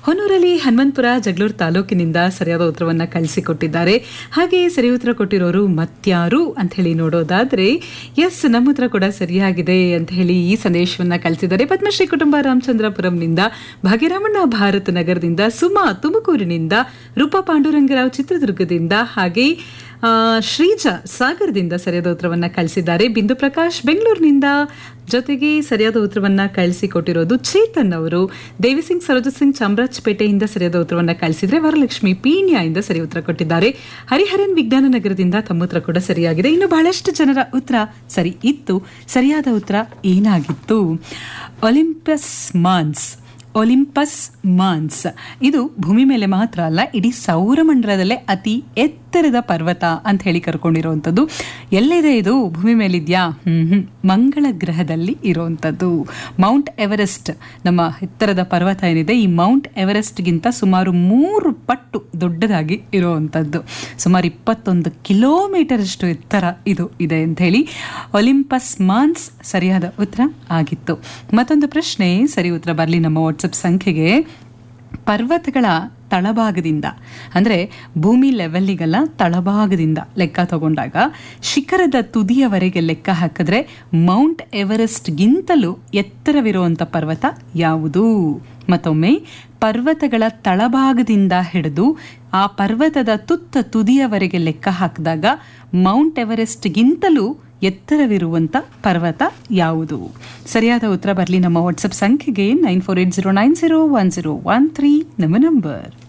ಹೊನ್ನೂರಲ್ಲಿ ಹನುಮಂತಪುರ ಜಗಳೂರು ತಾಲೂಕಿನಿಂದ ಸರಿಯಾದ ಉತ್ತರವನ್ನ ಕಳಿಸಿಕೊಟ್ಟಿದ್ದಾರೆ ಹಾಗೆ ಸರಿ ಉತ್ತರ ಕೊಟ್ಟಿರೋರು ಮತ್ಯಾರು ಅಂತ ಹೇಳಿ ನೋಡೋದಾದ್ರೆ ಎಸ್ ನಮ್ಮ ಉತ್ತರ ಕೂಡ ಸರಿಯಾಗಿದೆ ಅಂತ ಹೇಳಿ ಈ ಸಂದೇಶವನ್ನ ಕಳಿಸಿದ್ದಾರೆ ಪದ್ಮಶ್ರೀ ಕುಟುಂಬ ರಾಮಚಂದ್ರಪುರಂನಿಂದ ಭಾಗ್ಯರಾಮಣ್ಣ ಭಾರತ್ ನಗರದಿಂದ ಸುಮಾ ತುಮಕೂರಿನಿಂದ ರೂಪಾ ಪಾಂಡುರಂಗರಾವ್ ಚಿತ್ರದುರ್ಗದಿಂದ ಹಾಗೆ ಆ, ಶ್ರೀಜಾ ಸಾಗರದಿಂದ ಸರಿಯಾದ ಉತ್ತರವನ್ನ ಕಳಿಸಿದ್ದಾರೆ ಬಿಂದು ಪ್ರಕಾಶ್ ಬೆಂಗಳೂರಿನಿಂದ ಜೊತೆಗೆ ಸರಿಯಾದ ಉತ್ತರವನ್ನ ಕಳಿಸಿಕೊಟ್ಟಿರೋದು ಚೇತನ್ ಅವರು ದೇವಿಸಿಂಗ್ ಸರೋಜ ಸಿಂಗ್ ಚಾಮರಾಜಪೇಟೆಯಿಂದ ಸರಿಯಾದ ಉತ್ತರವನ್ನ ಕಳಿಸಿದ್ರೆ ವರಲಕ್ಷ್ಮಿ ಪೀಣ್ಯದಿಂದ ಸರಿ ಉತ್ತರ ಕೊಟ್ಟಿದ್ದಾರೆ ಹರಿಹರನ್ ವಿಜ್ಞಾನ ನಗರದಿಂದ ತಮ್ಮ ಉತ್ತರ ಕೂಡ ಸರಿಯಾಗಿದೆ ಇನ್ನು ಬಹಳಷ್ಟು ಜನರ ಉತ್ತರ ಸರಿ ಇತ್ತು ಸರಿಯಾದ ಉತ್ತರ ಏನಾಗಿತ್ತು ಒಲಿಂಪಸ್ ಮಾನ್ಸ್ ಒಲಿಂಪಸ್ ಮಾನ್ಸ್ ಇದು ಭೂಮಿ ಮೇಲೆ ಮಾತ್ರ ಅಲ್ಲ ಇಡೀ ಸೌರಮಂಡಲದಲ್ಲೇ ಅತಿ ಎತ್ತರದ ಪರ್ವತ ಅಂತ ಹೇಳಿ ಕರ್ಕೊಂಡಿರುವಂಥದ್ದು ಎಲ್ಲಿದೆ ಇದು ಭೂಮಿ ಮೇಲಿದ್ಯಾ ಹ್ಮ್ ಹ್ಮ್ ಮಂಗಳ ಗ್ರಹದಲ್ಲಿ ಇರುವಂಥದ್ದು ಮೌಂಟ್ ಎವರೆಸ್ಟ್ ನಮ್ಮ ಎತ್ತರದ ಪರ್ವತ ಏನಿದೆ ಈ ಮೌಂಟ್ ಎವರೆಸ್ಟ್ಗಿಂತ ಸುಮಾರು ಮೂರು ಪಟ್ಟು ದೊಡ್ಡದಾಗಿ ಇರುವಂಥದ್ದು ಸುಮಾರು ಇಪ್ಪತ್ತೊಂದು ಕಿಲೋಮೀಟರ್ ಅಷ್ಟು ಎತ್ತರ ಇದು ಇದೆ ಅಂತ ಹೇಳಿ ಒಲಿಂಪಸ್ ಮಾನ್ಸ್ ಸರಿಯಾದ ಉತ್ತರ ಆಗಿತ್ತು ಮತ್ತೊಂದು ಪ್ರಶ್ನೆ ಸರಿ ಉತ್ತರ ಬರಲಿ ನಮ್ಮ ವಾಟ್ಸಪ್ ಸಂಖ್ಯೆಗೆ ಪರ್ವತಗಳ ತಳಭಾಗದಿಂದ ಅಂದರೆ ಭೂಮಿ ಲೆವೆಲ್ಲಿಗೆಲ್ಲ ತಳಭಾಗದಿಂದ ಲೆಕ್ಕ ತಗೊಂಡಾಗ ಶಿಖರದ ತುದಿಯವರೆಗೆ ಲೆಕ್ಕ ಹಾಕಿದ್ರೆ ಮೌಂಟ್ ಎವರೆಸ್ಟ್ಗಿಂತಲೂ ಎತ್ತರವಿರುವಂಥ ಪರ್ವತ ಯಾವುದು ಮತ್ತೊಮ್ಮೆ ಪರ್ವತಗಳ ತಳಭಾಗದಿಂದ ಹಿಡಿದು ಆ ಪರ್ವತದ ತುತ್ತ ತುದಿಯವರೆಗೆ ಲೆಕ್ಕ ಹಾಕಿದಾಗ ಮೌಂಟ್ ಎವರೆಸ್ಟ್ಗಿಂತಲೂ ಎತ್ತರವಿರುವಂಥ ಪರ್ವತ ಯಾವುದು ಸರಿಯಾದ ಉತ್ತರ ಬರಲಿ ನಮ್ಮ ವಾಟ್ಸಪ್ ಸಂಖ್ಯೆಗೆ nine four eight zero nine zero one zero one three ನಮ್ಮ ನಂಬರ್